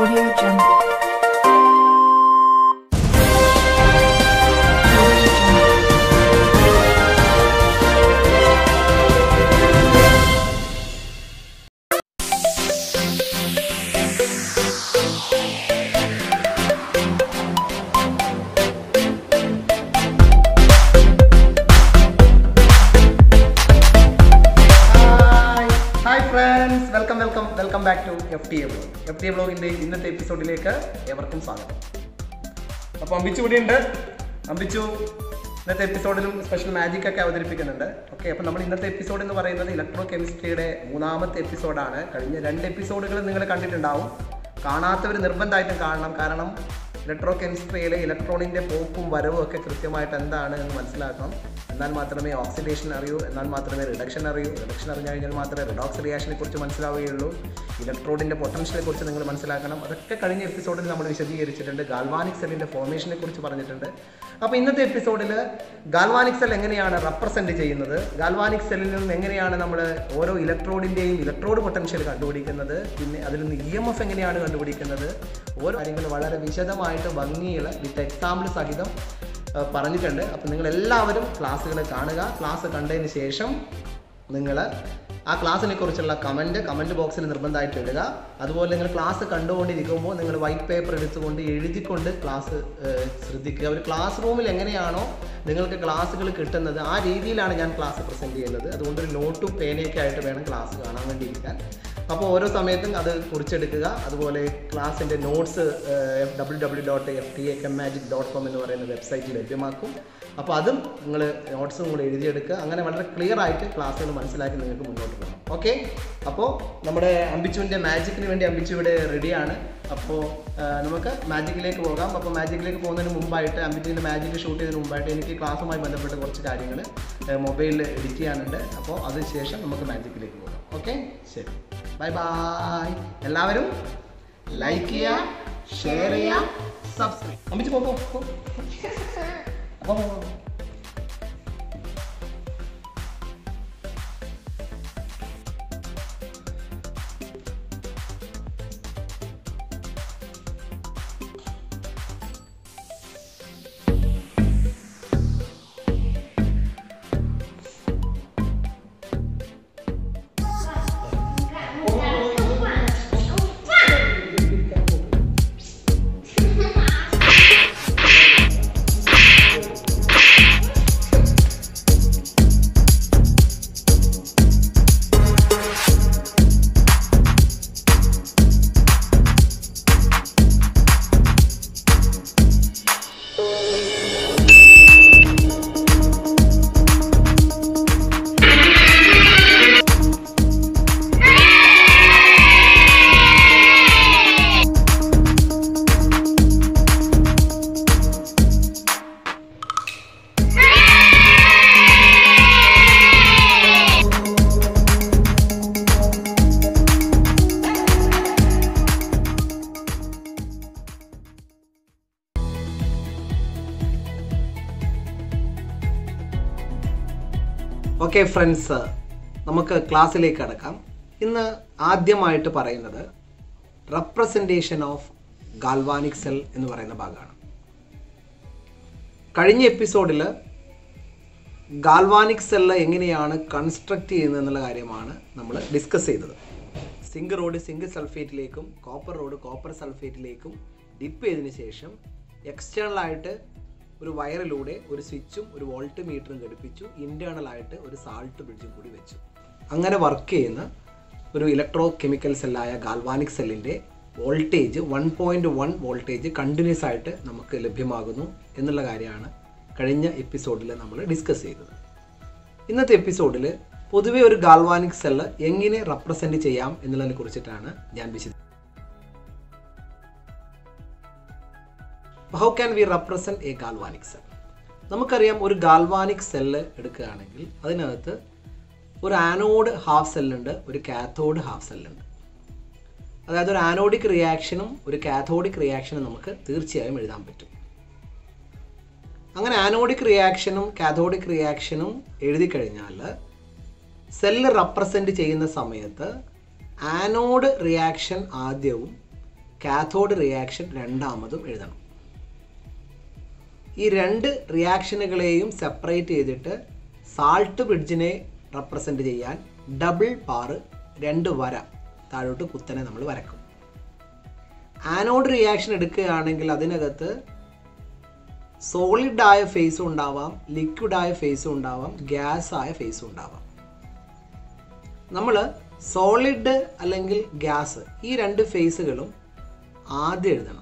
Audio Jungle. Audio Jungle. Hi hi friends welcome welcome welcome back to F T A blog F T A ബ്ലോഗിൻ്റെ ഇന്നത്തെ എപ്പിസോഡിലേക്ക് ഏവർക്കും സ്വാഗതം അപ്പോൾ അമ്പിച്ചു ഇവിടെ ഉണ്ട് അമ്പിച്ചു ഇന്നത്തെ എപ്പിസോഡിലും സ്പെഷ്യൽ മാജിക് ഒക്കെ അവതരിപ്പിക്കുന്നുണ്ട് ഓക്കെ അപ്പോൾ നമ്മൾ ഇന്നത്തെ എപ്പിസോഡ് എന്ന് പറയുന്നത് ഇലക്ട്രോ കെമിസ്ട്രിയുടെ മൂന്നാമത്തെ എപ്പിസോഡാണ് കഴിഞ്ഞ രണ്ട് എപ്പിസോഡുകൾ നിങ്ങൾ കണ്ടിട്ടുണ്ടാവും കാണാത്തവർ നിർബന്ധമായിട്ടും കാണണം കാരണം ഇലക്ട്രോ കെമിസ്ട്രിയിലെ ഇലക്ട്രോണിൻ്റെ പോക്കും വരവും ഒക്കെ കൃത്യമായിട്ട് എന്താണ് എന്ന് മനസ്സിലാക്കണം എന്നാൽ മാത്രമേ ഓക്സിഡേഷൻ അറിയൂ എന്നാൽ മാത്രമേ റിഡക്ഷൻ അറിയൂ റിഡക്ഷൻ അറിഞ്ഞു കഴിഞ്ഞാൽ മാത്രമേ റിഡോക്സ് റിയാക്ഷനെ കുറിച്ച് മനസ്സിലാവുകയുള്ളൂ ഇലക്ട്രോഡിൻ്റെ പൊട്ടൻഷ്യലെ കുറിച്ച് നിങ്ങൾ മനസ്സിലാക്കണം അതൊക്കെ കഴിഞ്ഞ എപ്പിസോഡിൽ നമ്മൾ വിശദീകരിച്ചിട്ടുണ്ട് ഗാൽവാനിക് സെല്ലിൻ്റെ ഫോർമേഷനെ കുറിച്ച് പറഞ്ഞിട്ടുണ്ട് അപ്പോൾ ഇന്നത്തെ എപ്പിസോഡിൽ ഗാൽവാനിക് സെൽ എങ്ങനെയാണ് റെപ്രസെൻറ്റ് ചെയ്യുന്നത് ഗാൽവാനിക് സെല്ലിൽ നിന്നും എങ്ങനെയാണ് നമ്മൾ ഓരോ ഇലക്ട്രോഡിൻ്റെയും ഇലക്ട്രോഡ് പൊട്ടൻഷ്യൽ കണ്ടുപിടിക്കുന്നത് പിന്നെ അതിൽ നിന്ന് ഇ എം എഫ് എങ്ങനെയാണ് കണ്ടുപിടിക്കുന്നത് ഓരോ കാര്യങ്ങൾ വളരെ വിശദമായിട്ട് ഭംഗിയിൽ വിത്ത് എക്സാമ്പിൾ സഹിതം ആ, പറഞ്ഞിട്ടുണ്ട് അപ്പോൾ നിങ്ങൾ എല്ലാവരും ക്ലാസ്സുകൾ കാണുക ക്ലാസ് കണ്ടതിന് ശേഷം നിങ്ങൾ ആ ക്ലാസ്സിനെ കുറിച്ചുള്ള കമൻറ്റ് കമൻറ്റ് ബോക്സിൽ നിർബന്ധമായിട്ട് ഇടുക അതുപോലെ നിങ്ങൾ ക്ലാസ് കണ്ടുകൊണ്ടിരിക്കുമ്പോൾ നിങ്ങൾ വൈറ്റ് പേപ്പർ എടുത്തുകൊണ്ട് എഴുതിക്കൊണ്ട് ക്ലാസ് ഏഹ്, ശ്രദ്ധിക്കുക ഒരു ക്ലാസ് റൂമിൽ എങ്ങനെയാണോ നിങ്ങൾക്ക് ക്ലാസ്സുകൾ കിട്ടുന്നത് ആ രീതിയിലാണ് ഞാൻ ക്ലാസ് പ്രസൻറ്റ് ചെയ്യുന്നത് അതുകൊണ്ട് ഒരു നോട്ടും പേനയൊക്കെ ആയിട്ട് വേണം ക്ലാസ് കാണാൻ വേണ്ടി ഇരിക്കാൻ അപ്പോൾ ഓരോ സമയത്തും അത് കുറിച്ചെടുക്കുക അതുപോലെ ക്ലാസ്സിൻ്റെ notes W W dot F T A chem magic dot com എന്ന് പറയുന്ന വെബ്സൈറ്റിൽ ലഭ്യമാക്കും അപ്പോൾ അതും നിങ്ങൾ നോട്ട്സും കൂടെ എഴുതിയെടുക്കുക അങ്ങനെ വളരെ ക്ലിയർ ആയിട്ട് ക്ലാസ്സുകൾ മനസ്സിലാക്കി നിങ്ങൾക്ക് മുന്നോട്ട് പോകണം ഓക്കെ അപ്പോൾ നമ്മുടെ അമ്പിച്ചുവിൻ്റെ മാജിക്കിന് വേണ്ടി അമ്പിച്ചു ഇവിടെ റെഡിയാണ് അപ്പോൾ നമുക്ക് മാജിക്കിലേക്ക് പോകാം അപ്പോൾ മാജിക്കിലേക്ക് പോകുന്നതിന് മുമ്പായിട്ട് അമ്പിച്ചുവിൻ്റെ മാജിക് ഷൂട്ട് ചെയ്തതിന് മുമ്പായിട്ട് എനിക്ക് ക്ലാസ്സുമായി ബന്ധപ്പെട്ട കുറച്ച് കാര്യങ്ങൾ മൊബൈലിൽ എഡിറ്റ് ചെയ്യാനുണ്ട് അപ്പോൾ അതിനുശേഷം നമുക്ക് മാജിക്കിലേക്ക് പോകാം ഓക്കെ ശരി ബൈ ബൈ എല്ലാവരും ലൈക്ക് ചെയ്യുക ഷെയർ ചെയ്യുക സബ്സ്ക്രൈബ് അമ്പിച്ച് പോ പോ, പോ. പോ, പോ, പോ. ഓക്കെ ഫ്രണ്ട്സ് നമുക്ക് ക്ലാസ്സിലേക്ക് കടക്കാം ഇന്ന് ആദ്യമായിട്ട് പറയുന്നത് റെപ്രസെൻറ്റേഷൻ ഓഫ് ഗാൽവാനിക് സെൽ എന്ന് പറയുന്ന ഭാഗമാണ് കഴിഞ്ഞ എപ്പിസോഡിൽ ഗാൽവാനിക് സെല്ല് എങ്ങനെയാണ് കൺസ്ട്രക്ട് ചെയ്യുന്നത് എന്നുള്ള കാര്യമാണ് നമ്മൾ ഡിസ്കസ് ചെയ്തത് സിങ്ക് റോഡ് സിങ്ക് സൾഫേറ്റിലേക്കും കോപ്പർ റോഡ് കോപ്പർ സൾഫേറ്റിലേക്കും ഡിപ്പ് ചെയ്തതിന് ശേഷം എക്സ്റ്റേണൽ ആയിട്ട് ഒരു വയറിലൂടെ ഒരു സ്വിച്ചും ഒരു വോൾട്ട് മീറ്ററും ഘടിപ്പിച്ചു ഇന്റേണൽ ആയിട്ട് ഒരു സാൾട്ട് ബ്രിഡ്ജും കൂടി വെച്ചു അങ്ങനെ വർക്ക് ചെയ്യുന്ന ഒരു ഇലക്ട്രോ കെമിക്കൽ സെല്ലായ ഗാൽവാനിക് സെല്ലിൻ്റെ voltage one point one voltage continuous ആയിട്ട് നമുക്ക് ലഭ്യമാകുന്നു എന്നുള്ള കാര്യമാണ് കഴിഞ്ഞ എപ്പിസോഡിൽ നമ്മൾ ഡിസ്കസ് ചെയ്തത് ഇന്നത്തെ എപ്പിസോഡിൽ പൊതുവെ ഒരു ഗാൽവാനിക് സെല്ല് എങ്ങനെ റെപ്രസെൻറ്റ് ചെയ്യാം എന്നുള്ളതിനെ കുറിച്ചിട്ടാണ് ഞാൻ വിശദ how can we represent a galvanic cell നമുക്കറിയാം ഒരു ഗാൽവാനിക് സെല്ല് എടുക്കുകയാണെങ്കിൽ അതിനകത്ത് ഒരു ആനോഡ് ഹാഫ് സെല്ലുണ്ട് ഒരു കാഥോഡ് ഹാഫ് സെല്ലുണ്ട് അതായത് ഒരു ആനോഡിക് റിയാക്ഷനും ഒരു കാഥോഡിക് റിയാക്ഷനും നമുക്ക് തീർച്ചയായും എഴുതാൻ പറ്റും അങ്ങനെ ആനോഡിക് റിയാക്ഷനും കാഥോഡിക് റിയാക്ഷനും എഴുതി കഴിഞ്ഞാൽ സെല്ല് റെപ്രസെൻ്റ് ചെയ്യുന്ന സമയത്ത് ആനോഡ് റിയാക്ഷൻ ആദ്യവും കാഥോഡ് റിയാക്ഷൻ രണ്ടാമതും എഴുതണം ഈ രണ്ട് റിയാക്ഷനുകളെയും സെപ്പറേറ്റ് ചെയ്തിട്ട് സാൾട്ട് ബ്രിഡ്ജിനെ റെപ്രസെൻ്റ് ചെയ്യാൻ ഡബിൾ ബാറ് രണ്ട് വര താഴോട്ട് കുത്തനെ നമ്മൾ വരക്കും ആനോഡ് റിയാക്ഷൻ എടുക്കുകയാണെങ്കിൽ അതിനകത്ത് സോളിഡ് ആയ ഫേസും ഉണ്ടാവാം ലിക്വിഡ് ആയ ഫേസും ഉണ്ടാവാം ഗ്യാസ് ആയ ഫേസും ഉണ്ടാവാം നമ്മൾ സോളിഡ് അല്ലെങ്കിൽ ഗ്യാസ് ഈ രണ്ട് ഫേസുകളും ആദ്യം എഴുതണം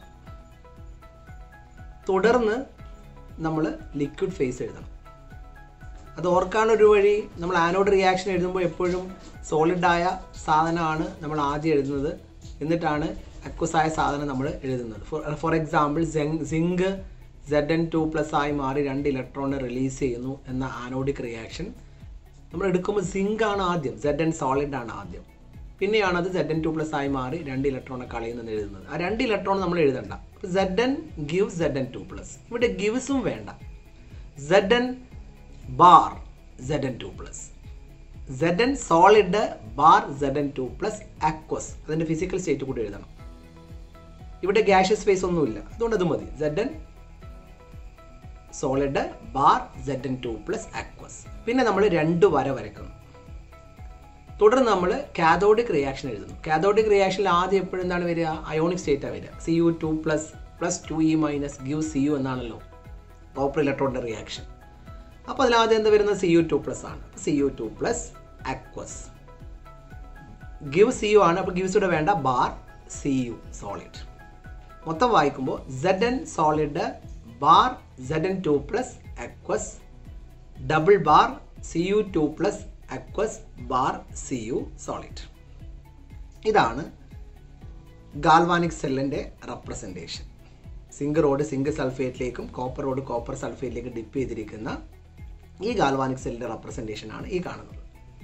തുടർന്ന് നമ്മൾ ലിക്വിഡ് ഫേസ് എഴുതണം അത് ഓർക്കാനൊരു വഴി നമ്മൾ ആനോഡ് റിയാക്ഷൻ എഴുതുമ്പോൾ എപ്പോഴും സോളിഡായ സാധനമാണ് നമ്മൾ ആദ്യം എഴുതുന്നത് എന്നിട്ടാണ് അക്വസായ സാധനം നമ്മൾ എഴുതുന്നത് for for example zinc Z N two plus ആയി മാറി രണ്ട് ഇലക്ട്രോണിനെ റിലീസ് ചെയ്യുന്നു എന്ന ആനോഡിക് റിയാക്ഷൻ നമ്മൾ എടുക്കുമ്പോൾ സിങ്ക് ആണ് ആദ്യം സെഡ് എൻ സോളിഡ് ആണ് ആദ്യം പിന്നെയാണ് അത് സെഡ് എൻ ടു പ്ലസ് ആയി മാറി രണ്ട് ഇലക്ട്രോണെ കളയുന്നെന്ന് എഴുതുന്നത് ആ രണ്ട് ഇലക്ട്രോൺ നമ്മൾ എഴുതണ്ട Z N give Z N two plus ഇവിടെ ഗിവ്സും വേണ്ട Z N bar Z N two plus Z N solid bar Z N two plus aqueous അതിൻ്റെ ഫിസിക്കൽ സ്റ്റേറ്റ് കൂടി എഴുതണം ഇവിടെ ഗ്യാഷ്യസ് സ്പേസ് ഒന്നുമില്ല അതുകൊണ്ട് അത് മതി Z N solid bar Z N two plus aqueous പിന്നെ നമ്മൾ രണ്ട് വര വരക്കുന്നു തുടർന്ന് നമ്മൾ കാഥോഡിക് റിയാക്ഷൻ എഴുതുന്നു കാഥോഡിക് റിയാക്ഷനിൽ ആദ്യം എപ്പോഴും എന്താണ് വരിക അയോണിക് സ്റ്റേറ്റാണ് വരിക C U two plus plus two E minus give C U എന്നാണല്ലോ കോപ്പർ ഇലക്ട്രോണിൻ്റെ റിയാക്ഷൻ അപ്പോൾ അതിലാദ്യം എന്താ വരുന്നത് സി യു ടു പ്ലസ് ആണ് C U two plus aqueous give C U ആണ് അപ്പോൾ ഗിവ്സിയുടെ വേണ്ട ബാർ സി യു സോളിഡ് മൊത്തം വായിക്കുമ്പോൾ Z N solid bar Z N two plus aqueous double bar C U two plus aqueous bar C U solid ഇതാണ് galvanic സെല്ലിൻ്റെ representation zinc rod zinc സൾഫേറ്റിലേക്കും copper rod copper സൾഫേറ്റിലേക്കും dip ചെയ്തിരിക്കുന്ന ഈ galvanic സെല്ലിൻ്റെ representation ആണ് ഈ കാണുന്നത്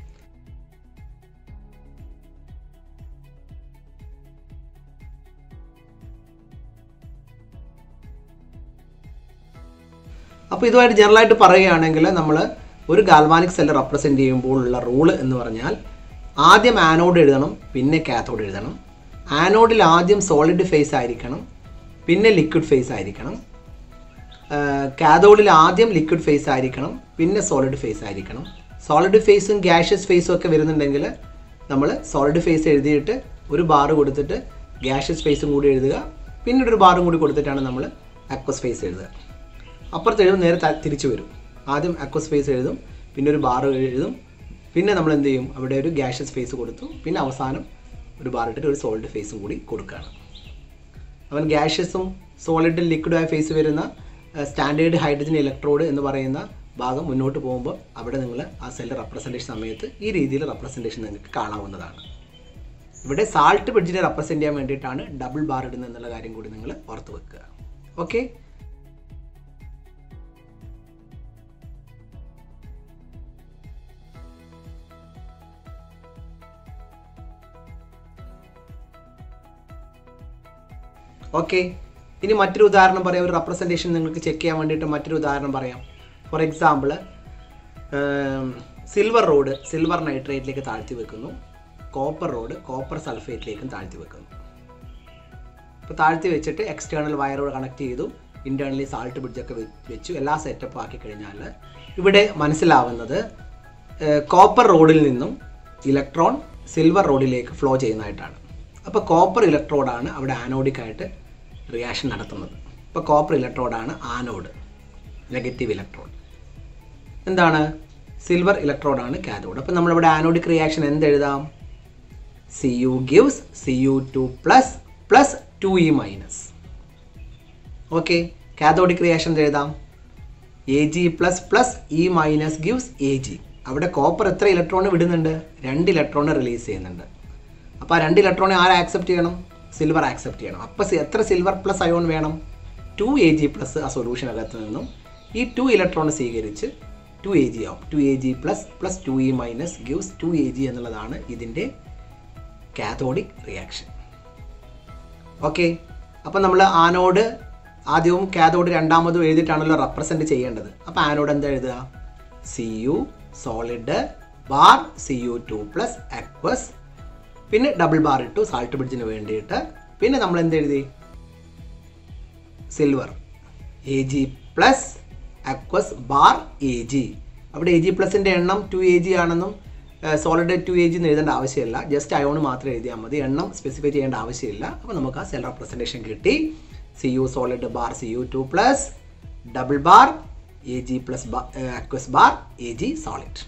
അപ്പോൾ ഇതുമായിട്ട് ജനറലായിട്ട് പറയുകയാണെങ്കിൽ നമ്മൾ ഒരു ഗാൽവാനിക് സെല്ല് റെപ്രസെൻറ്റ് ചെയ്യുമ്പോൾ ഉള്ള റൂള് എന്ന് പറഞ്ഞാൽ ആദ്യം ആനോഡ് എഴുതണം പിന്നെ കാഥോഡ് എഴുതണം ആനോഡിൽ ആദ്യം സോളിഡ് ഫേസ് ആയിരിക്കണം പിന്നെ ലിക്വിഡ് ഫേസ് ആയിരിക്കണം കാഥോഡിൽ ആദ്യം ലിക്വിഡ് ഫേസ് ആയിരിക്കണം പിന്നെ സോളിഡ് ഫേസ് ആയിരിക്കണം സോളിഡ് ഫേസും ഗ്യാഷ്യസ് ഫേസും ഒക്കെ വരുന്നുണ്ടെങ്കിൽ നമ്മൾ സോളിഡ് ഫേസ് എഴുതിയിട്ട് ഒരു ബാർ കൊടുത്തിട്ട് ഗ്യാഷ്യസ് ഫേസും കൂടി എഴുതുക പിന്നീട് ഒരു ബാറും കൂടി കൊടുത്തിട്ടാണ് നമ്മൾ അക്വസ് ഫേസ് എഴുതുക അപ്പുറത്ത് എഴുതും നേരെ ത- തിരിച്ചു വരും ആദ്യം അക്വസ് ഫേസ് എഴുതും പിന്നെ ഒരു ബാർ എഴുതും പിന്നെ നമ്മൾ എന്ത് ചെയ്യും അവിടെ ഒരു ഗ്യാഷ്യസ് ഫേസ് കൊടുത്തു പിന്നെ അവസാനം ഒരു ബാർ ഇട്ടിട്ട് ഒരു സോളിഡ് ഫേസും കൂടി കൊടുക്കുകയാണ് അവൻ ഗ്യാഷ്യസും സോളിഡും ലിക്വിഡായ ഫേസ് വരുന്ന സ്റ്റാൻഡേർഡ് ഹൈഡ്രജൻ ഇലക്ട്രോഡ് എന്ന് പറയുന്ന ഭാഗം മുന്നോട്ട് പോകുമ്പോൾ അവിടെ നിങ്ങൾ ആ സെല്ല് റെപ്രസെൻറ്റേഷൻ സമയത്ത് ഈ രീതിയിൽ റെപ്രസെൻറ്റേഷൻ നിങ്ങൾക്ക് കാണാവുന്നതാണ് ഇവിടെ സാൾട്ട് ബ്രിഡ്ജിനെ റെപ്രസെൻറ്റ് ചെയ്യാൻ വേണ്ടിയിട്ടാണ് ഡബിൾ ബാർ ഇടുന്നത് എന്നുള്ള കാര്യം കൂടി നിങ്ങൾ ഓർത്ത് വെക്കുക ഓക്കെ ഓക്കെ ഇനി മറ്റൊരു ഉദാഹരണം പറയാം ഒരു റെപ്രസെൻറ്റേഷൻ നിങ്ങൾക്ക് ചെക്ക് ചെയ്യാൻ വേണ്ടിയിട്ട് മറ്റൊരു ഉദാഹരണം പറയാം for example silver rod silver നൈട്രേറ്റിലേക്ക് താഴ്ത്തി വെക്കുന്നു കോപ്പർ റോഡ് കോപ്പർ സൾഫേറ്റിലേക്കും താഴ്ത്തി വെക്കുന്നു ഇപ്പോൾ താഴ്ത്തി വെച്ചിട്ട് എക്സ്റ്റേണൽ വയറോട് കണക്ട് ചെയ്തു ഇൻറ്റേർണലി സാൾട്ട് ബ്രിഡ്ജൊക്കെ വെച്ചു എല്ലാ സെറ്റപ്പ് ആക്കി കഴിഞ്ഞാൽ ഇവിടെ മനസ്സിലാവുന്നത് കോപ്പർ റോഡിൽ നിന്നും ഇലക്ട്രോൺ സിൽവർ റോഡിലേക്ക് ഫ്ലോ ചെയ്യുന്നതായിട്ടാണ് അപ്പോൾ കോപ്പർ ഇലക്ട്രോഡാണ് അവിടെ ആനോഡിക് ആയിട്ട് റിയാക്ഷൻ നടത്തുന്നത് അപ്പോൾ കോപ്പർ ഇലക്ട്രോഡാണ് ആനോഡ് നെഗറ്റീവ് ഇലക്ട്രോഡ് എന്താണ് സിൽവർ ഇലക്ട്രോഡാണ് കാഥോഡ് അപ്പോൾ നമ്മളിവിടെ ആനോഡിക് റിയാക്ഷൻ എന്തെഴുതാം C U gives C U two plus plus two E minus okay cathodic reaction എഴുതാം A G plus plus E minus gives A G അവിടെ copper എത്ര electron വിടുന്നുണ്ട് രണ്ട് ഇലക്ട്രോൺ റിലീസ് ചെയ്യുന്നുണ്ട് അപ്പോൾ ആ രണ്ട് ഇലക്ട്രോണെ ആരെ ആക്സെപ്റ്റ് ചെയ്യണം സിൽവർ ആക്സെപ്റ്റ് ചെയ്യണം അപ്പോൾ എത്ര സിൽവർ പ്ലസ് അയോൺ വേണം ടു എ ജി പ്ലസ് ആ സൊല്യൂഷനകത്ത് നിന്നും ഈ ടു ഇലക്ട്രോൺ സ്വീകരിച്ച് ടു എ ജി ആവും two A G plus plus two E minus gives two A G എന്നുള്ളതാണ് ഇതിൻ്റെ കാഥോഡിക് റിയാക്ഷൻ ഓക്കെ അപ്പം നമ്മൾ ആനോഡ് ആദ്യവും കാഥോഡ് രണ്ടാമതും എഴുതിയിട്ടാണല്ലോ റെപ്രസെൻറ്റ് ചെയ്യേണ്ടത് അപ്പോൾ ആനോഡ് എന്താ എഴുതുക C U solid bar C U two plus aqueous പിന്നെ ഡബിൾ ബാർ ഇട്ടു സാൾട്ട് ബ്രിഡ്ജിന് വേണ്ടിയിട്ട് പിന്നെ നമ്മൾ എന്ത് എഴുതി silver A G plus aqueous bar A G അവിടെ എ ജി പ്ലസിൻ്റെ എണ്ണം ടു എ ജി ആണെന്നും സോളിഡ് ടു എ ജി എന്ന് എഴുതേണ്ട ആവശ്യമില്ല ജസ്റ്റ് അയോൺ മാത്രം എഴുതിയാൽ മതി എണ്ണം സ്പെസിഫൈ ചെയ്യേണ്ട ആവശ്യമില്ല അപ്പോൾ നമുക്ക് ആ സെൽ റെപ്രസെൻറ്റേഷൻ കിട്ടി C U solid bar C U two plus double bar A G plus aqueous bar A G solid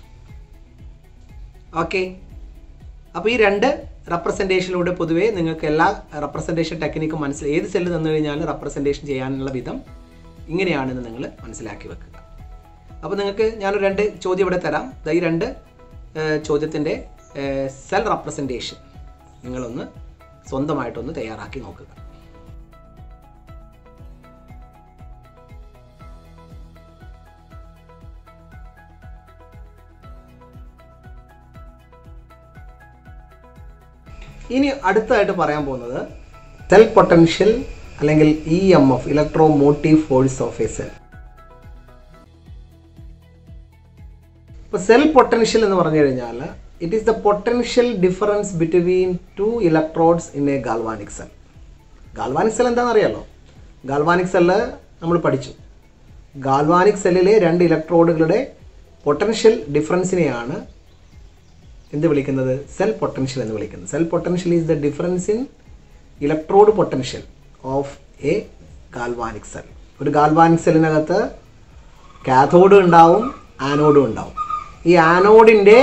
okay അപ്പോൾ ഈ രണ്ട് റെപ്രസെൻറ്റേഷനിലൂടെ പൊതുവേ നിങ്ങൾക്ക് എല്ലാ റെപ്രസെൻറ്റേഷൻ ടെക്നിക്കും മനസ്സിൽ ഏത് സെല്ല് തന്നു കഴിഞ്ഞാലും റെപ്രസെൻറ്റേഷൻ ചെയ്യാനുള്ള വിധം ഇങ്ങനെയാണെന്ന് നിങ്ങൾ മനസ്സിലാക്കി വെക്കുക അപ്പോൾ നിങ്ങൾക്ക് ഞാനൊരു രണ്ട് ചോദ്യം ഇവിടെ തരാം ദാ ഈ രണ്ട് ചോദ്യത്തിൻ്റെ സെൽ റെപ്രസെൻറ്റേഷൻ നിങ്ങളൊന്ന് സ്വന്തമായിട്ടൊന്ന് തയ്യാറാക്കി നോക്കുക ഇനി അടുത്തതായിട്ട് പറയാൻ പോകുന്നത് സെൽ പൊട്ടൻഷ്യൽ അല്ലെങ്കിൽ E M F electromotive force of a cell ഇപ്പോൾ സെൽ പൊട്ടൻഷ്യൽ എന്ന് പറഞ്ഞു കഴിഞ്ഞാൽ it is the potential difference between two electrodes in a galvanic cell galvanic cell എന്താണെന്ന് അറിയാലോ ഗാൽവാനിക് സെല്ല് നമ്മൾ പഠിച്ചു ഗാൽവാനിക് സെല്ലിലെ രണ്ട് ഇലക്ട്രോഡുകളുടെ പൊട്ടൻഷ്യൽ ഡിഫറൻസിനെയാണ് എന്ത് വിളിക്കുന്നത് സെൽ പൊട്ടൻഷ്യൽ എന്ന് വിളിക്കുന്നത് cell potential is the difference in electrode potential of a galvanic cell ഒരു ഗാൽവാനിക് സെല്ലിനകത്ത് കാഥോഡ് ഉണ്ടാവും ആനോഡും ഉണ്ടാവും ഈ ആനോഡിൻ്റെ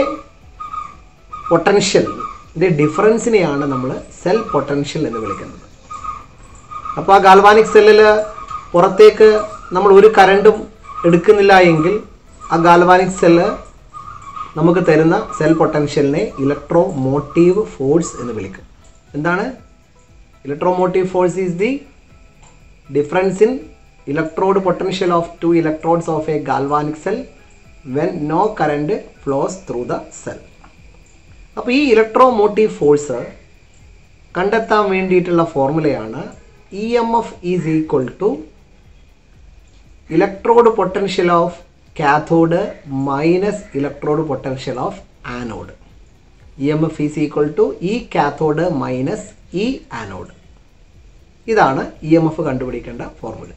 പൊട്ടൻഷ്യലിൻ്റെ ഡിഫറൻസിനെയാണ് നമ്മൾ സെൽ പൊട്ടൻഷ്യൽ എന്ന് വിളിക്കുന്നത് അപ്പോൾ ആ ഗാൽവാനിക് സെല്ലിൽ പുറത്തേക്ക് നമ്മൾ ഒരു കറണ്ടും എടുക്കുന്നില്ല എങ്കിൽ ആ ഗാൽവാനിക് സെല്ല് നമുക്ക് തരുന്ന സെൽ പൊട്ടൻഷ്യലിനെ ഇലക്ട്രോ മോട്ടീവ് ഫോഴ്സ് എന്ന് വിളിക്കും എന്താണ് electromotive force is the difference in electrode potential of two electrodes of a galvanic cell when no current flows through the cell അപ്പോൾ ഈ ഇലക്ട്രോ മോട്ടീവ് ഫോഴ്സ് കണ്ടെത്താൻ വേണ്ടിയിട്ടുള്ള ഫോർമുലയാണ് E M F is equal to electrode potential of cathode minus electrode potential of anode E M F is equal to E cathode minus E anode ഇതാണ് E M F കണ്ടുപിടിക്കേണ്ട formula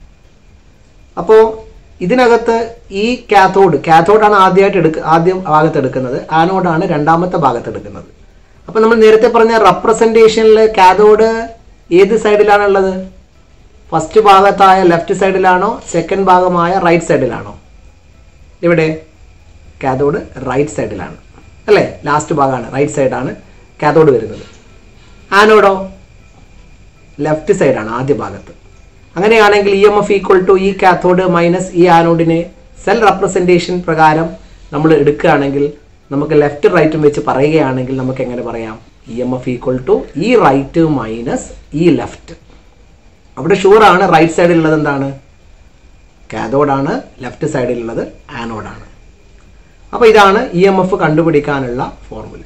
അപ്പോൾ ഇതിനകത്ത് ഈ cathode കാഥോഡാണ് ആദ്യമായിട്ട് എടുക്ക ആദ്യം ഭാഗത്ത് എടുക്കുന്നത് ആനോഡാണ് രണ്ടാമത്തെ ഭാഗത്ത് എടുക്കുന്നത് അപ്പോൾ നമ്മൾ നേരത്തെ പറഞ്ഞ റെപ്രസെൻറ്റേഷനിൽ കാഥോഡ് ഏത് സൈഡിലാണുള്ളത് ഫസ്റ്റ് ഭാഗത്തായ ലെഫ്റ്റ് സൈഡിലാണോ സെക്കൻഡ് ഭാഗമായ റൈറ്റ് സൈഡിലാണോ ഇവിടെ കാഥോഡ് റൈറ്റ് സൈഡിലാണ് അല്ലേ ലാസ്റ്റ് ഭാഗമാണ് റൈറ്റ് സൈഡാണ് കാഥോഡ് വരുന്നത് ആനോഡോ ലെഫ്റ്റ് സൈഡാണ് ആദ്യ ഭാഗത്ത് അങ്ങനെയാണെങ്കിൽ E M F equal to E cathode minus E ആനോഡിനെ സെൽ റെപ്രസെൻറ്റേഷൻ പ്രകാരം നമ്മൾ എടുക്കുകയാണെങ്കിൽ നമുക്ക് ലെഫ്റ്റ് റൈറ്റും വെച്ച് പറയുകയാണെങ്കിൽ നമുക്ക് എങ്ങനെ പറയാം E M F equal to E right minus E left അവിടെ ഷുവറാണ് റൈറ്റ് സൈഡിലുള്ളത് എന്താണ് കാഥോഡാണ് ലെഫ്റ്റ് സൈഡിലുള്ളത് ആനോഡാണ് അപ്പോൾ ഇതാണ് ഇ എം എഫ് കണ്ടുപിടിക്കാനുള്ള ഫോർമുല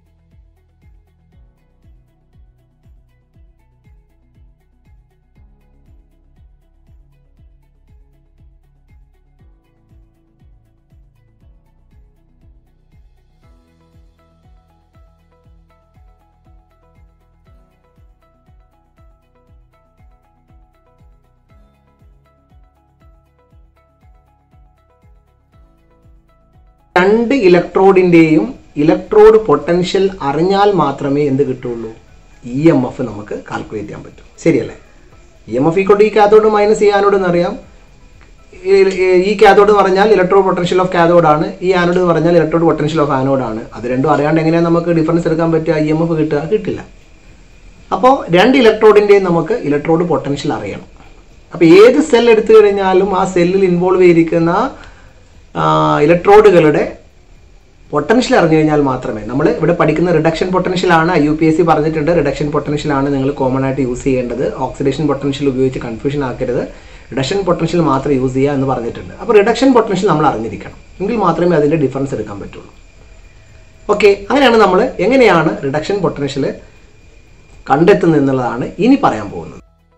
രണ്ട് ഇലക്ട്രോഡിൻ്റെയും ഇലക്ട്രോഡ് പൊട്ടൻഷ്യൽ അറിഞ്ഞാൽ മാത്രമേ എന്ത് കിട്ടുള്ളൂ ഇ എം എഫ് നമുക്ക് കാൽക്കുലേറ്റ് ചെയ്യാൻ പറ്റൂ ശരിയല്ലേ E M F equal E cathode minus E anode എന്നറിയാം ഈ- ഈ- ഈ കാഥോഡ് എന്ന് പറഞ്ഞാൽ ഇലക്ട്രോ പൊട്ടൻഷ്യൽ ഓഫ് കാഥോഡ് ആണ് ഈ ആനോഡ് എന്ന് പറഞ്ഞാൽ ഇലക്ട്രോഡ് പൊട്ടൻഷ്യൽ ഓഫ് ആനോഡ് ആണ് അത് രണ്ടും അറിയാണ്ട് എങ്ങനെയാണ് നമുക്ക് ഡിഫറൻസ് എടുക്കാൻ പറ്റുക ഇ എം എഫ് കിട്ടുക കിട്ടില്ല അപ്പോൾ രണ്ട് ഇലക്ട്രോഡിൻ്റെയും നമുക്ക് ഇലക്ട്രോഡ് പൊട്ടൻഷ്യൽ അറിയണം അപ്പോൾ ഏത് സെൽ എടുത്തു കഴിഞ്ഞാലും ആ സെല്ലിൽ ഇൻവോൾവ് ചെയ്തിരിക്കുന്ന ഇലക്ട്രോഡുകളുടെ പൊട്ടൻഷ്യൽ അറിഞ്ഞു കഴിഞ്ഞാൽ മാത്രമേ നമ്മൾ ഇവിടെ പഠിക്കുന്ന റിഡക്ഷൻ പൊട്ടൻഷ്യൽ ആണ് യു പി എസ് സി പറഞ്ഞിട്ടുണ്ട് റിഡക്ഷൻ പൊട്ടൻഷ്യൽ ആണ് നിങ്ങൾ കോമൺ ആയിട്ട് യൂസ് ചെയ്യേണ്ടത് ഓക്സിഡേഷൻ പൊട്ടൻഷ്യൽ ഉപയോഗിച്ച് കൺഫ്യൂഷൻ ആക്കരുത് റിഡക്ഷൻ പൊട്ടൻഷ്യൽ മാത്രം യൂസ് ചെയ്യുക എന്ന് പറഞ്ഞിട്ടുണ്ട് അപ്പോൾ റിഡക്ഷൻ പൊട്ടൻഷ്യൽ നമ്മൾ അറിഞ്ഞിരിക്കണം എങ്കിൽ മാത്രമേ അതിൻ്റെ ഡിഫറൻസ് എടുക്കാൻ പറ്റുള്ളൂ ഓക്കെ അങ്ങനെയാണ് നമ്മൾ എങ്ങനെയാണ് റിഡക്ഷൻ പൊട്ടൻഷ്യൽ കണ്ടെത്തുന്നത് എന്നുള്ളതാണ് ഇനി പറയാൻ പോകുന്നത്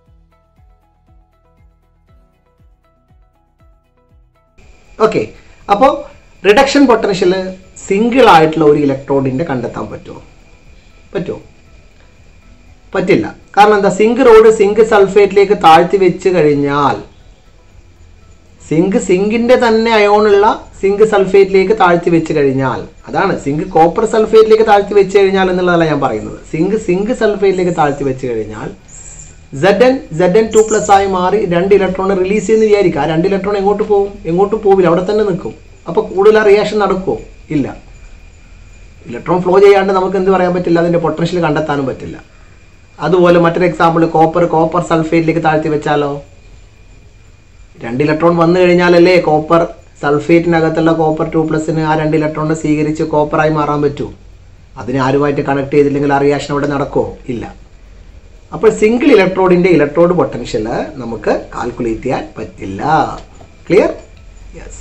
ഓക്കെ അപ്പോൾ റിഡക്ഷൻ പൊട്ടൻഷ്യൽ സിംഗിൾ ആയിട്ടുള്ള ഒരു ഇലക്ട്രോഡിൻ്റെ കണ്ടെത്താൻ പറ്റുമോ പറ്റുമോ പറ്റില്ല കാരണം എന്താ സിങ്ക് റോഡ് സിങ്ക് സൾഫേറ്റിലേക്ക് താഴ്ത്തി വെച്ച് കഴിഞ്ഞാൽ സിങ്ക് സിങ്കിന്റെ തന്നെ അയോണുള്ള സിങ്ക് സൾഫേറ്റിലേക്ക് താഴ്ത്തി വെച്ച് കഴിഞ്ഞാൽ അതാണ് സിങ്ക് കോപ്പർ സൾഫേറ്റിലേക്ക് താഴ്ത്തി വെച്ച് കഴിഞ്ഞാൽ എന്നുള്ളതല്ല ഞാൻ പറയുന്നത് സിങ്ക് സിങ്ക് സൾഫേറ്റിലേക്ക് താഴ്ത്തി വെച്ച് കഴിഞ്ഞാൽ Z N Z N two plus ആയി മാറി രണ്ട് ഇലക്ട്രോൺ റിലീസ് ചെയ്യുന്ന വിചാരിക്കുക ആ രണ്ട് ഇലക്ട്രോൺ എങ്ങോട്ട് പോകും എങ്ങോട്ട് പോവില്ല അവിടെ തന്നെ നിൽക്കും അപ്പോൾ കൂടുതൽ ആ റിയാക്ഷൻ നടക്കുമോ ഇല്ല ഇലക്ട്രോൺ ഫ്ലോ ചെയ്യാണ്ട് നമുക്ക് എന്ത് പറയാൻ പറ്റില്ല അതിൻ്റെ പൊട്ടൻഷ്യൽ കണ്ടെത്താനും പറ്റില്ല അതുപോലെ മറ്റൊരു എക്സാമ്പിൾ കോപ്പർ കോപ്പർ സൾഫേറ്റിലേക്ക് താഴ്ത്തി വെച്ചാലോ രണ്ട് ഇലക്ട്രോൺ വന്നു കഴിഞ്ഞാലല്ലേ കോപ്പർ സൾഫേറ്റിനകത്തുള്ള കോപ്പർ ടു പ്ലസിന് ആ രണ്ട് ഇലക്ട്രോണിനെ സ്വീകരിച്ച് കോപ്പറായി മാറാൻ പറ്റൂ അതിനെ ആരുമായിട്ട് കണക്ട് ചെയ്തില്ലെങ്കിൽ ആ റിയാക്ഷൻ അവിടെ നടക്കുമോ ഇല്ല അപ്പോൾ സിംഗിൾ ഇലക്ട്രോഡിൻ്റെ ഇലക്ട്രോഡ് പൊട്ടൻഷ്യൽ നമുക്ക് കാൽക്കുലേറ്റ് ചെയ്യാൻ പറ്റില്ല ക്ലിയർ യെസ്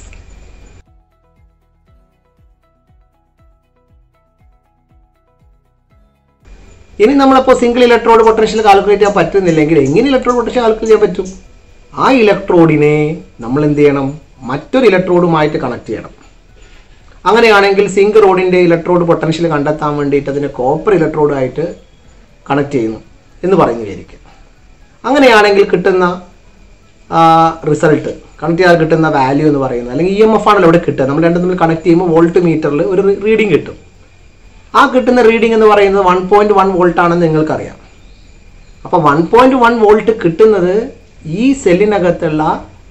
ഇനി നമ്മളപ്പോൾ സിംഗിൾ ഇലക്ട്രോഡ് പൊട്ടൻഷ്യൽ കാൽക്കുലേറ്റ് ചെയ്യാൻ പറ്റുന്നില്ലെങ്കിൽ എങ്ങനെ ഇലക്ട്രോഡ് പൊട്ടൻഷ്യൽ കാൽക്കുലേറ്റ് ചെയ്യാൻ പറ്റും ആ ഇലക്ട്രോഡിനെ നമ്മൾ എന്ത് ചെയ്യണം മറ്റൊരു ഇലക്ട്രോഡുമായിട്ട് കണക്ട് ചെയ്യണം അങ്ങനെയാണെങ്കിൽ സിങ്ക് റോഡിൻ്റെ ഇലക്ട്രോഡ് പൊട്ടൻഷ്യൽ കണ്ടെത്താൻ വേണ്ടിയിട്ട് അതിനെ കോപ്പർ ഇലക്ട്രോഡുമായിട്ട് കണക്ട് ചെയ്യുന്നു എന്ന് പറയുന്നു വിചാരിക്കുക അങ്ങനെയാണെങ്കിൽ കിട്ടുന്ന റിസൾട്ട് കണക്ട് ചെയ്താൽ കിട്ടുന്ന വാല്യൂ എന്ന് പറയുന്നത് അല്ലെങ്കിൽ ഇ എം എഫ് ആണല്ലോ ഇവിടെ കിട്ടുക നമ്മൾ രണ്ടും തമ്മിൽ കണക്ട് ചെയ്യുമ്പോൾ വോൾട്ട് മീറ്ററിൽ ഒരു റീഡിംഗ് കിട്ടും ആ കിട്ടുന്ന റീഡിംഗ് എന്ന് പറയുന്നത് വൺ പോയിന്റ് വൺ വോൾട്ട് ആണെന്ന് നിങ്ങൾക്കറിയാം അപ്പോൾ വൺ പോയിന്റ് വൺ വോൾട്ട് കിട്ടുന്നത് ഈ സെല്ലിനകത്തുള്ള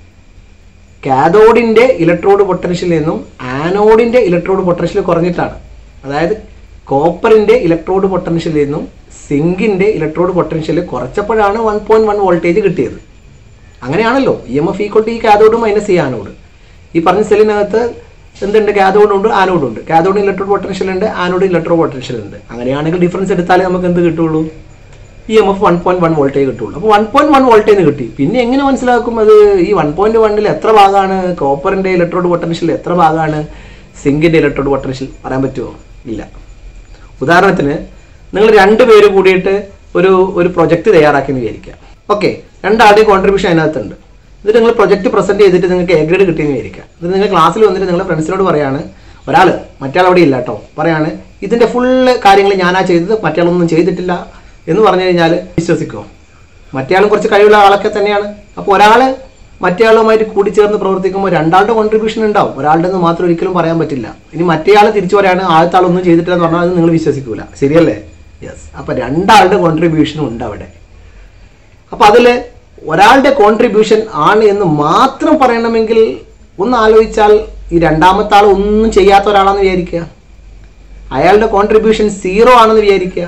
കാഥോഡിൻ്റെ ഇലക്ട്രോഡ് പൊട്ടൻഷ്യൽ നിന്നും ആനോഡിൻ്റെ ഇലക്ട്രോഡ് പൊട്ടൻഷ്യൽ കുറഞ്ഞിട്ടാണ് അതായത് കോപ്പറിൻ്റെ ഇലക്ട്രോഡ് പൊട്ടൻഷ്യൽ നിന്നും സിങ്കിൻ്റെ ഇലക്ട്രോഡ് പൊട്ടൻഷ്യൽ കുറച്ചപ്പോഴാണ് വൺ പോയിന്റ് വൺ വോൾട്ടേജ് കിട്ടിയത് അങ്ങനെയാണല്ലോ E M F equal to E cathode minus E anode ഈ പറഞ്ഞ സെല്ലിനകത്ത് എന്തുണ്ട് കാഥോഡ് ഉണ്ട് ആനോഡ് ഉണ്ട് കാഥോഡ് ഇലക്ട്രോഡ് പൊട്ടൻഷ്യൽ ഉണ്ട് ആനോഡ് ഇലക്ട്രോഡ് പൊട്ടൻഷ്യൽ ഉണ്ട് അങ്ങനെയാണെങ്കിൽ ഡിഫറൻസ് എടുത്താലേ നമുക്ക് എന്ത് കിട്ടുള്ളൂ E M F one point one voltage കിട്ടുള്ളൂ അപ്പോൾ വൺ പോയിന്റ് വൺ വോൾട്ടേജ് കിട്ടി പിന്നെ എങ്ങനെ മനസ്സിലാക്കും അത് ഈ വൺ പോയിന്റ് വണ്ണിൽ എത്ര ഭാഗമാണ് കോപ്പറിന്റെ ഇലക്ട്രോഡ് പൊട്ടൻഷ്യൽ എത്ര ഭാഗമാണ് സിങ്കിന്റെ ഇലക്ട്രോഡ് പൊട്ടൻഷ്യൽ പറയാൻ പറ്റുമോ ഇല്ല ഉദാഹരണത്തിന് നിങ്ങൾ രണ്ട് പേര് കൂടിയിട്ട് ഒരു ഒരു പ്രൊജക്റ്റ് തയ്യാറാക്കി എന്ന് വിചാരിക്കുക ഓക്കെ രണ്ടാളുടെയും കോൺട്രിബ്യൂഷൻ അതിനകത്തുണ്ട് എന്നിട്ട് നിങ്ങൾ പ്രൊജക്റ്റ് പ്രസന്റ് ചെയ്തിട്ട് നിങ്ങൾക്ക് എ ഗ്രേഡ് കിട്ടിയെന്ന് വിചാരിക്കുക എന്നിട്ട് നിങ്ങൾ ക്ലാസ്സിൽ വന്നിട്ട് നിങ്ങളുടെ ഫ്രണ്ട്സിനോട് പറയാണ് ഒരാൾ മറ്റേ അവിടെ ഇല്ല കേട്ടോ പറയാണ് ഇതിന്റെ ഫുള്ള് കാര്യങ്ങൾ ഞാനാ ചെയ്തത് മറ്റേ ആളൊന്നും ചെയ്തിട്ടില്ല എന്ന് പറഞ്ഞു കഴിഞ്ഞാൽ വിശ്വസിക്കുമോ മറ്റേ ആളും കുറച്ച് കഴിവുള്ള ആളൊക്കെ തന്നെയാണ് അപ്പോൾ ഒരാൾ മറ്റേ ആളുമായിട്ട് കൂടിച്ചേർന്ന് പ്രവർത്തിക്കുമ്പോൾ രണ്ടാളുടെ കോൺട്രിബ്യൂഷൻ ഉണ്ടാവും ഒരാളുടെ എന്ന് മാത്രം ഒരിക്കലും പറയാൻ പറ്റില്ല ഇനി മറ്റേ ആൾ തിരിച്ചു പറയാണ് ആദ്യത്തെ ആളൊന്നും ചെയ്തിട്ടില്ല എന്ന് പറഞ്ഞാൽ അത് നിങ്ങൾ വിശ്വസിക്കൂല ശരിയല്ലേ യെസ് അപ്പോൾ രണ്ടാളുടെ കോൺട്രിബ്യൂഷനും ഉണ്ട് അവിടെ അപ്പോൾ അതിൽ ഒരാളുടെ കോൺട്രിബ്യൂഷൻ ആണ് എന്ന് മാത്രം പറയണമെങ്കിൽ ഒന്ന് ആലോചിച്ചാൽ ഈ രണ്ടാമത്തെ ആൾ ഒന്നും ചെയ്യാത്ത ഒരാളാണെന്ന് വിചാരിക്കുക അയാളുടെ കോൺട്രിബ്യൂഷൻ സീറോ ആണെന്ന് വിചാരിക്കുക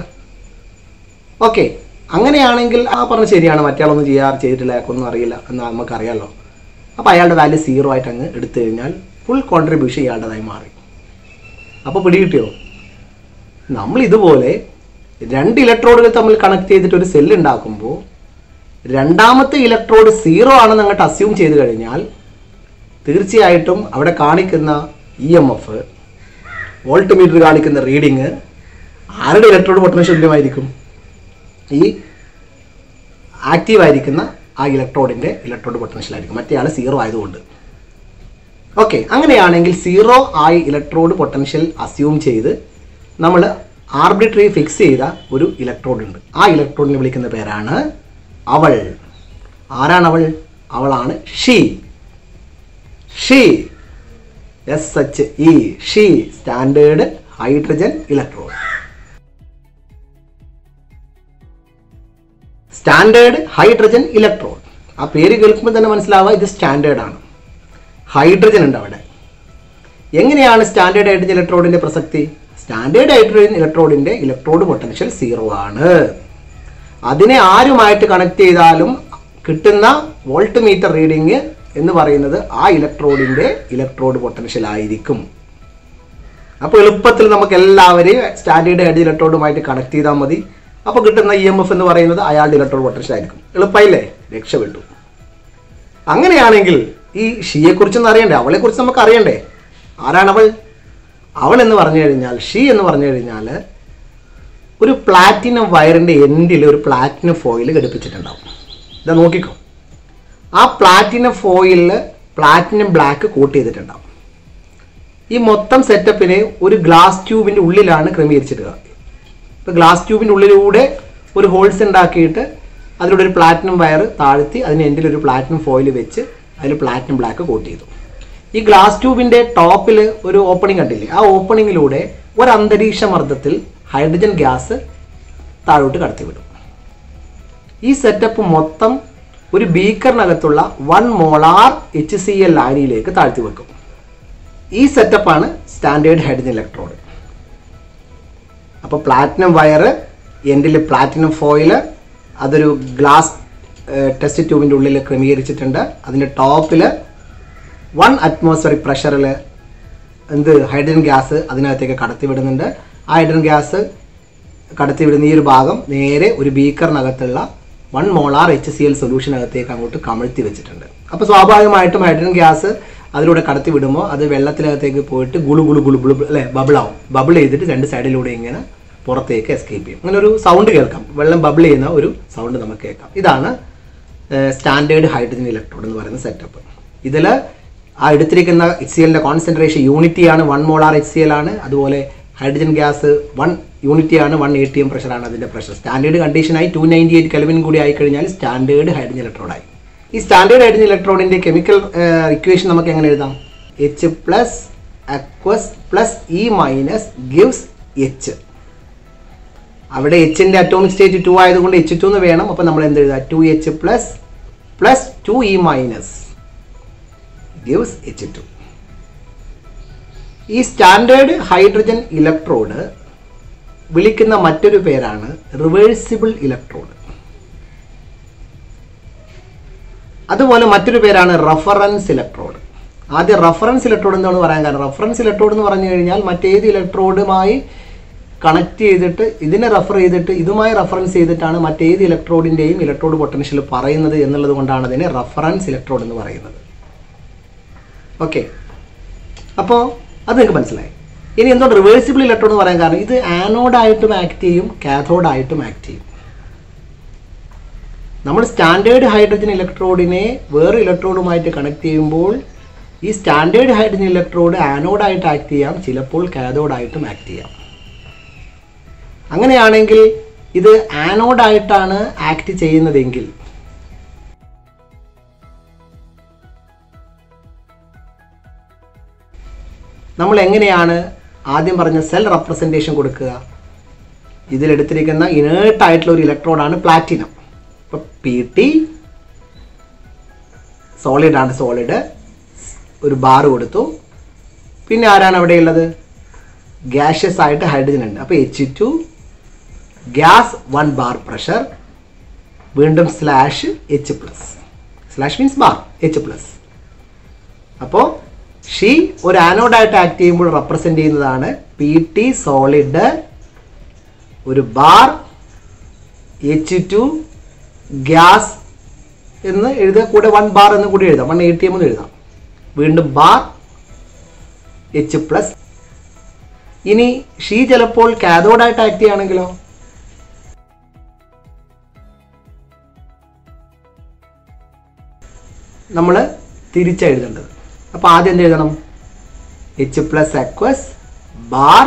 ഓക്കെ അങ്ങനെയാണെങ്കിൽ ആ പറഞ്ഞ ശരിയാണ് മറ്റേയാളൊന്നും ചെയ്യാറ് ചെയ്തിട്ടില്ല അയാൾക്കൊന്നും അറിയില്ല എന്ന് നമുക്കറിയാമല്ലോ അപ്പോൾ അയാളുടെ വാല്യൂ സീറോ ആയിട്ട് അങ്ങ് എടുത്തു കഴിഞ്ഞാൽ ഫുൾ കോൺട്രിബ്യൂഷൻ ഇയാളുടേതായി മാറി അപ്പോൾ പിടികിട്ടിയോ നമ്മൾ ഇതുപോലെ രണ്ട് ഇലക്ട്രോഡുകൾ തമ്മിൽ കണക്ട് ചെയ്തിട്ട് ഒരു സെല്ല് ഉണ്ടാക്കുമ്പോൾ രണ്ടാമത്തെ ഇലക്ട്രോഡ് സീറോ ആണെന്ന് അങ്ങോട്ട് അസ്യൂം ചെയ്ത് കഴിഞ്ഞാൽ തീർച്ചയായിട്ടും അവിടെ കാണിക്കുന്ന E M F voltmeter കാണിക്കുന്ന റീഡിങ് ആരുടെ ഇലക്ട്രോഡ് പൊട്ടൻഷ്യൽ തുല്യമായിരിക്കും ഈ ആക്റ്റീവ് ആയിരിക്കുന്ന ആ ഇലക്ട്രോഡിൻ്റെ ഇലക്ട്രോഡ് പൊട്ടൻഷ്യൽ ആയിരിക്കും മറ്റേ ആൾ സീറോ ആയതുകൊണ്ട് ഓക്കെ അങ്ങനെയാണെങ്കിൽ സീറോ ആയി ഇലക്ട്രോഡ് പൊട്ടൻഷ്യൽ അസ്യൂം ചെയ്ത് നമ്മൾ ആർബിട്രറി ഫിക്സ് ചെയ്ത ഒരു ഇലക്ട്രോഡ് ഉണ്ട് ആ ഇലക്ട്രോഡിനെ വിളിക്കുന്ന പേരാണ് അവൾ ആരാണ് അവൾ അവളാണ് she she S H E she standard hydrogen electrode standard hydrogen electrode ആ പേര് കേൾക്കുമ്പോൾ തന്നെ മനസ്സിലാവുക ഇത് സ്റ്റാൻഡേർഡ് ആണ് ഹൈഡ്രജൻ ഉണ്ട് അവിടെ എങ്ങനെയാണ് സ്റ്റാൻഡേർഡ് ഹൈഡ്രജൻ ഇലക്ട്രോഡിന്റെ പ്രസക്തി സ്റ്റാൻഡേർഡ് ഹൈഡ്രജൻ ഇലക്ട്രോഡിന്റെ ഇലക്ട്രോഡ് പൊട്ടൻഷ്യൽ സീറോ ആണ് അതിനെ ആരുമായിട്ട് കണക്ട് ചെയ്താലും കിട്ടുന്ന വോൾട്ട് മീറ്റർ റീഡിങ് എന്ന് പറയുന്നത് ആ ഇലക്ട്രോഡിന്റെ ഇലക്ട്രോഡ് പൊട്ടൻഷ്യൽ ആയിരിക്കും അപ്പോൾ എളുപ്പത്തിൽ നമുക്ക് എല്ലാവരെയും സ്റ്റാൻഡേർഡ് ഹെഡ് ഇലക്ട്രോഡുമായിട്ട് കണക്ട് ചെയ്താൽ മതി അപ്പോൾ കിട്ടുന്ന ഇ എം എഫ് എന്ന് പറയുന്നത് അയാളുടെ ഇലക്ട്രോഡ് പൊട്ടൻഷ്യൽ ആയിരിക്കും എളുപ്പമായില്ലേ രക്ഷപ്പെട്ടു അങ്ങനെയാണെങ്കിൽ ഈ ഷീയെ കുറിച്ചൊന്നും അറിയണ്ടേ അവളെ കുറിച്ച് നമുക്ക് അറിയണ്ടേ ആരാണ് അവൾ അവൾ എന്ന് പറഞ്ഞു കഴിഞ്ഞാൽ ഷീ എന്ന് പറഞ്ഞു കഴിഞ്ഞാൽ ഒരു പ്ലാറ്റിനം വയറിൻ്റെ എൻഡിൽ ഒരു പ്ലാറ്റിനം ഫോയിൽ ഘടിപ്പിച്ചിട്ടുണ്ടാവും ഇതാ നോക്കിക്കോ ആ പ്ലാറ്റിനം ഫോയിലിൽ പ്ലാറ്റിനം ബ്ലാക്ക് കോട്ട് ചെയ്തിട്ടുണ്ടാവും ഈ മൊത്തം സെറ്റപ്പിനെ ഒരു ഗ്ലാസ് ട്യൂബിൻ്റെ ഉള്ളിലാണ് ക്രമീകരിച്ചിട്ടുക ഇപ്പോൾ ഗ്ലാസ് ട്യൂബിൻ്റെ ഉള്ളിലൂടെ ഒരു ഹോൾസ് ഉണ്ടാക്കിയിട്ട് അതിലൂടെ ഒരു പ്ലാറ്റിനം വയർ താഴ്ത്തി അതിന് എൻഡിൽ ഒരു പ്ലാറ്റിനം ഫോയിൽ വെച്ച് അതിൽ പ്ലാറ്റിനം ബ്ലാക്ക് കോട്ട് ചെയ്തു ഈ ഗ്ലാസ് ട്യൂബിന്റെ ടോപ്പിൽ ഒരു ഓപ്പണിംഗ് കണ്ടില്ലേ ആ ഓപ്പണിങ്ങിലൂടെ ഒരു അന്തരീക്ഷ മർദ്ദത്തിൽ ഹൈഡ്രജൻ ഗ്യാസ് താഴോട്ട് കടത്തിവിടും ഈ സെറ്റപ്പ് മൊത്തം ഒരു ബീക്കറിനകത്തുള്ള one molar H C L ലാരിയിലേക്ക് താഴ്ത്തി വെക്കും ഈ സെറ്റപ്പാണ് സ്റ്റാൻഡേർഡ് ഹൈഡ്രജൻ ഇലക്ട്രോഡ് അപ്പോൾ പ്ലാറ്റിനം വയർ എൻഡിൽ പ്ലാറ്റിനം ഫോയിൽ അതൊരു ഗ്ലാസ് ടെസ്റ്റ് ട്യൂബിൻ്റെ ഉള്ളിൽ ക്രമീകരിച്ചിട്ടുണ്ട് അതിൻ്റെ ടോപ്പിൽ വൺ അറ്റ്മോസ്ഫറിക് പ്രഷറിൽ എന്ത് ഹൈഡ്രജൻ ഗ്യാസ് അതിനകത്തേക്ക് കടത്തിവിടുന്നുണ്ട് ആ ഹൈഡ്രജൻ ഗ്യാസ് കടത്തിവിടുന്ന ഈ ഒരു ഭാഗം നേരെ ഒരു ബീക്കറിനകത്തുള്ള one molar H C L സൊല്യൂഷനകത്തേക്ക് അങ്ങോട്ട് കമഴ്ത്തി വെച്ചിട്ടുണ്ട് അപ്പോൾ സ്വാഭാവികമായിട്ടും ഹൈഡ്രജൻ ഗ്യാസ് അതിലൂടെ കടത്തി വിടുമ്പോൾ അത് വെള്ളത്തിനകത്തേക്ക് പോയിട്ട് ഗുളു ഗുളു ഗുളു ഗുളു അല്ലേ ബബിളാവും ബബിൾ ചെയ്തിട്ട് രണ്ട് സൈഡിലൂടെ ഇങ്ങനെ പുറത്തേക്ക് എസ്കേപ്പ് ചെയ്യും അങ്ങനെ ഒരു സൗണ്ട് കേൾക്കാം വെള്ളം ബബിൾ ചെയ്യുന്ന ഒരു സൗണ്ട് നമുക്ക് കേൾക്കാം ഇതാണ് സ്റ്റാൻഡേർഡ് ഹൈഡ്രജൻ ഇലക്ട്രോഡ് എന്ന് പറയുന്ന സെറ്റപ്പ് ഇതിൽ ആ എടുത്തിരിക്കുന്ന എച്ച് സി എല്ലിൻ്റെ കോൺസെൻട്രേഷൻ യൂണിറ്റി ആണ് one molar H C L ആണ് അതുപോലെ ഹൈഡ്രജൻ ഗ്യാസ് വൺ യൂണിറ്റി ആണ് വൺ എ ടി എം പ്രഷറാണ് അതിൻ്റെ പ്രഷർ സ്റ്റാൻഡേർഡ് കണ്ടീഷനായി ടു നയൻറ്റി എയ്റ്റ് കെൽവിൻ കൂടി ആയിക്കഴിഞ്ഞാൽ സ്റ്റാൻഡേർഡ് ഹൈഡ്രജൻ ഇലക്ട്രോഡായി ഈ സ്റ്റാൻഡേർഡ് ഹൈഡ്രജൻ ഇലക്ട്രോഡിൻ്റെ കെമിക്കൽ ഇക്വേഷൻ നമുക്ക് എങ്ങനെ എഴുതാം H plus aqueous plus E minus gives H അവിടെ എച്ചിൻ്റെ അറ്റോമിക് സ്റ്റേറ്റ് ടു ആയതുകൊണ്ട് എച്ച് ടു എന്ന് വേണം അപ്പോൾ നമ്മൾ എന്ത് എഴുതാം two H plus plus two E minus gives H two ഈ സ്റ്റാൻഡേർഡ് ഹൈഡ്രജൻ ഇലക്ട്രോഡ് വിളിക്കുന്ന മറ്റൊരു പേരാണ് റിവേഴ്സിബിൾ ഇലക്ട്രോഡ് അതുപോലെ മറ്റൊരു പേരാണ് റഫറൻസ് ഇലക്ട്രോഡ് ആദ്യം റഫറൻസ് ഇലക്ട്രോഡ് എന്താണെന്ന് പറയാൻ കാരണം റഫറൻസ് ഇലക്ട്രോഡ് എന്ന് പറഞ്ഞു കഴിഞ്ഞാൽ മറ്റേത് ഇലക്ട്രോഡുമായി കണക്ട് ചെയ്തിട്ട് ഇതിനെ റെഫർ ചെയ്തിട്ട് ഇതുമായി റെഫറൻസ് ചെയ്തിട്ടാണ് മറ്റേത് ഇലക്ട്രോഡിൻ്റെയും ഇലക്ട്രോഡ് പൊട്ടൻഷ്യൽ പറയുന്നത് എന്നുള്ളത് കൊണ്ടാണ് അതിനെ റഫറൻസ് ഇലക്ട്രോഡ് എന്ന് പറയുന്നത് ഓക്കെ അപ്പോൾ അത് നിങ്ങൾക്ക് മനസ്സിലായി ഇനി എന്തുകൊണ്ട് റിവേഴ്സിബിൾ ഇലക്ട്രോഡ് എന്ന് പറയാൻ കാരണം ഇത് ആനോഡായിട്ടും ആക്ട് ചെയ്യും കാഥോഡായിട്ടും ആക്ട് ചെയ്യും നമ്മൾ സ്റ്റാൻഡേർഡ് ഹൈഡ്രജൻ ഇലക്ട്രോഡിനെ വേറെ ഇലക്ട്രോഡുമായിട്ട് കണക്ട് ചെയ്യുമ്പോൾ ഈ സ്റ്റാൻഡേർഡ് ഹൈഡ്രജൻ ഇലക്ട്രോഡ് ആനോഡായിട്ട് ആക്ട് ചെയ്യാം ചിലപ്പോൾ കാഥോഡായിട്ടും ആക്ട് ചെയ്യാം അങ്ങനെയാണെങ്കിൽ ഇത് ആനോഡായിട്ടാണ് ആക്ട് ചെയ്യുന്നതെങ്കിൽ നമ്മൾ എങ്ങനെയാണ് ആദ്യം പറഞ്ഞ സെൽ റെപ്രസെൻറ്റേഷൻ കൊടുക്കുക ഇതിലെടുത്തിരിക്കുന്ന ഇനേർട്ട് ആയിട്ടുള്ള ഒരു ഇലക്ട്രോഡാണ് പ്ലാറ്റിനം അപ്പോൾ പി ടി സോളിഡ് ആണ് സോളിഡ് ഒരു ബാർ കൊടുത്തു പിന്നെ ആരാണ് അവിടെയുള്ളത് ഗ്യാഷ്യസ് ആയിട്ട് ഹൈഡ്രജൻ ഉണ്ട് അപ്പോൾ H two gas one bar pressure വീണ്ടും slash H plus slash means bar H plus അപ്പോൾ ഷീ ഒരു ആനോഡായിട്ട് ആക്ട് ചെയ്യുമ്പോൾ റെപ്രസെൻ്റ് ചെയ്യുന്നതാണ് പി ടി സോളിഡ് ഒരു ബാർ എച്ച് ടു ഗ്യാസ് എന്ന് എഴുതുക കൂടെ വൺ ബാർ എന്ന് കൂടി എഴുതാം വൺ എ ടി എം എന്ന് എഴുതാം വീണ്ടും ബാർ എച്ച് പ്ലസ് ഇനി ഷീ ചിലപ്പോൾ കാഥോഡായിട്ട് ആക്ട് ചെയ്യുകയാണെങ്കിലോ നമ്മൾ തിരിച്ചെഴുതേണ്ടത് അപ്പോൾ ആദ്യം എന്ത് എഴുതണം H plus aqueous bar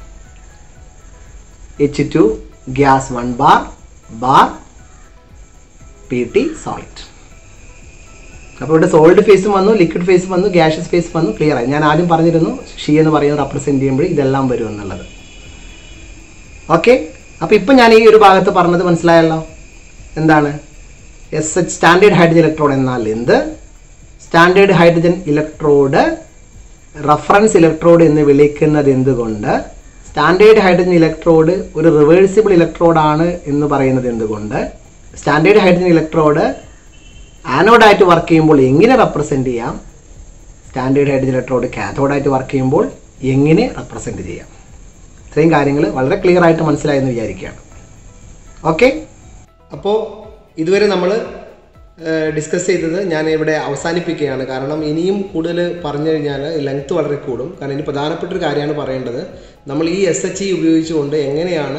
H two gas one bar bar P T solid അപ്പോൾ ഇവിടെ സോളിഡ് ഫേസും വന്നു ലിക്വിഡ് ഫേസും വന്നു ഗ്യാഷ്യസ് ഫേസ് വന്നു ക്ലിയർ ആയി ഞാൻ ആദ്യം പറഞ്ഞിരുന്നു ഷീ എന്ന് പറയുന്നത് റെപ്രസെൻറ്റ് ചെയ്യുമ്പോൾ ഇതെല്ലാം വരും എന്നുള്ളത് ഓക്കെ അപ്പോൾ ഇപ്പം ഞാൻ ഈ ഒരു ഭാഗത്ത് പറഞ്ഞത് മനസ്സിലായല്ലോ എന്താണ് S H standard hydrogen electrode എന്നാൽ എന്ത് standard hydrogen electrode reference electrode എന്ന് വിളിക്കുന്നത് എന്തുകൊണ്ട് സ്റ്റാൻഡേർഡ് ഹൈഡ്രജൻ ഇലക്ട്രോഡ് ഒരു റിവേഴ്സിബിൾ ഇലക്ട്രോഡാണ് എന്ന് പറയുന്നത് എന്തുകൊണ്ട് സ്റ്റാൻഡേർഡ് ഹൈഡ്രജൻ ഇലക്ട്രോഡ് ആനോഡായിട്ട് വർക്ക് ചെയ്യുമ്പോൾ എങ്ങനെ റെപ്രസെൻ്റ് ചെയ്യാം സ്റ്റാൻഡേർഡ് ഹൈഡ്രജൻ ഇലക്ട്രോഡ് കാഥോഡായിട്ട് വർക്ക് ചെയ്യുമ്പോൾ എങ്ങനെ റെപ്രസെൻ്റ് ചെയ്യാം ഇത്രയും കാര്യങ്ങൾ വളരെ ക്ലിയർ ആയിട്ട് മനസ്സിലായെന്ന് വിചാരിക്കുകയാണ് ഓക്കെ അപ്പോൾ ഇതുവരെ നമ്മൾ ഡിസ്കസ് ചെയ്തത് ഞാൻ ഇവിടെ അവസാനിപ്പിക്കുകയാണ് കാരണം ഇനിയും കൂടുതൽ പറഞ്ഞു കഴിഞ്ഞാൽ ലെങ്ത് വളരെ കൂടും കാരണം ഇനി പ്രധാനപ്പെട്ട ഒരു കാര്യമാണ് പറയേണ്ടത് നമ്മൾ ഈ എസ് എച്ച് ഇ ഉപയോഗിച്ചുകൊണ്ട് എങ്ങനെയാണ്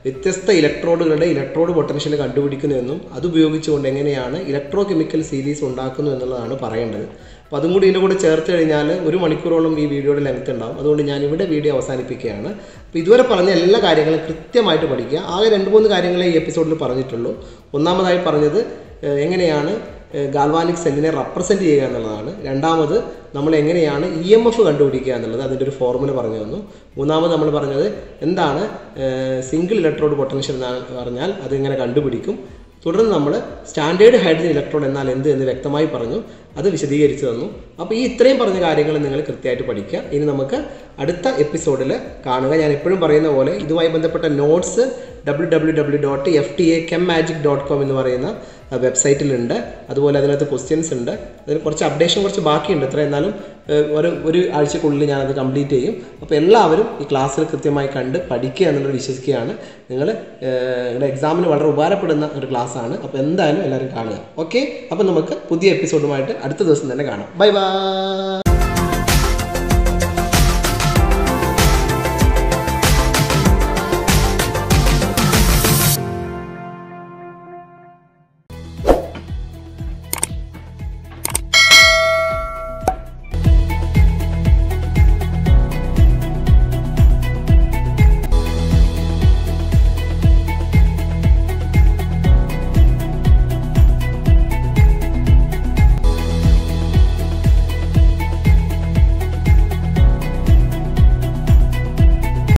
വ്യത്യസ്ത ഇലക്ട്രോഡുകളുടെ ഇലക്ട്രോഡ് പൊട്ടൻഷ്യൽ കണ്ടുപിടിക്കുന്നു എന്നും അത് ഉപയോഗിച്ചുകൊണ്ട് എങ്ങനെയാണ് ഇലക്ട്രോ കെമിക്കൽ സീരീസ് ഉണ്ടാക്കുന്നു എന്നുള്ളതാണ് പറയേണ്ടത് അപ്പോൾ അതും കൂടി ഇതിൻ്റെ കൂടെ ചേർത്ത് കഴിഞ്ഞാൽ ഒരു മണിക്കൂറോളം ഈ വീഡിയോയുടെ ലെങ്ത് ഉണ്ടാവും അതുകൊണ്ട് ഞാൻ ഇവിടെ വീഡിയോ അവസാനിപ്പിക്കുകയാണ് അപ്പോൾ ഇതുവരെ പറഞ്ഞ എല്ലാ കാര്യങ്ങളും കൃത്യമായിട്ട് പഠിക്കുക ആകെ രണ്ട് മൂന്ന് കാര്യങ്ങളെ ഈ എപ്പിസോഡിൽ പറഞ്ഞിട്ടുള്ളൂ ഒന്നാമതായി പറഞ്ഞത് ഏഹ്, എങ്ങനെയാണ് ഗാൽവാനിക് സെല്ലിനെ റെപ്രസെൻറ്റ് ചെയ്യുക എന്നുള്ളതാണ് രണ്ടാമത് നമ്മൾ എങ്ങനെയാണ് ഇ എം എഫ് കണ്ടുപിടിക്കുക എന്നുള്ളത് അതിൻ്റെ ഒരു ഫോർമുല പറഞ്ഞു തന്നു മൂന്നാമത് നമ്മൾ പറഞ്ഞത് എന്താണ് സിംഗിൾ ഇലക്ട്രോഡ് പൊട്ടൻഷ്യൽ എന്ന് പറഞ്ഞാൽ അതെങ്ങനെ കണ്ടുപിടിക്കും തുടർന്ന് നമ്മൾ സ്റ്റാൻഡേർഡ് ഹൈഡ്രജൻ ഇലക്ട്രോഡ് എന്നാൽ എന്ത് എന്ന് വ്യക്തമായി പറഞ്ഞു അത് വിശദീകരിച്ചു തന്നു അപ്പോൾ ഈ ഇത്രയും പറഞ്ഞ കാര്യങ്ങൾ നിങ്ങൾ കൃത്യമായിട്ട് പഠിക്കുക ഇനി നമുക്ക് അടുത്ത എപ്പിസോഡിൽ കാണുക ഞാൻ എപ്പോഴും പറയുന്ന പോലെ ഇതുമായി ബന്ധപ്പെട്ട notes W W W dot F T A chem magic dot com എന്ന് പറയുന്ന വെബ്സൈറ്റിലുണ്ട് അതുപോലെ അതിനകത്ത് ക്വസ്റ്റ്യൻസ് ഉണ്ട് അതിന് കുറച്ച് അപ്ഡേഷൻ കുറച്ച് ബാക്കിയുണ്ട് എത്ര എന്നാലും ഏഹ്, ഒരു ഒരു ആഴ്ചക്കുള്ളിൽ ഞാനത് കംപ്ലീറ്റ് ചെയ്യും അപ്പോൾ എല്ലാവരും ഈ ക്ലാസ്സിൽ കൃത്യമായി കണ്ട് പഠിക്കുക എന്നുള്ളത് വിശ്വസിക്കുകയാണ് നിങ്ങൾ നിങ്ങളുടെ എക്സാമിന് വളരെ ഉപകാരപ്പെടുന്ന ഒരു ക്ലാസ്സാണ് അപ്പോൾ എന്തായാലും എല്ലാവരും കാണുക ഓക്കെ അപ്പോൾ നമുക്ക് പുതിയ എപ്പിസോഡുമായിട്ട് അടുത്ത ദിവസം തന്നെ കാണാം ബൈ ബൈ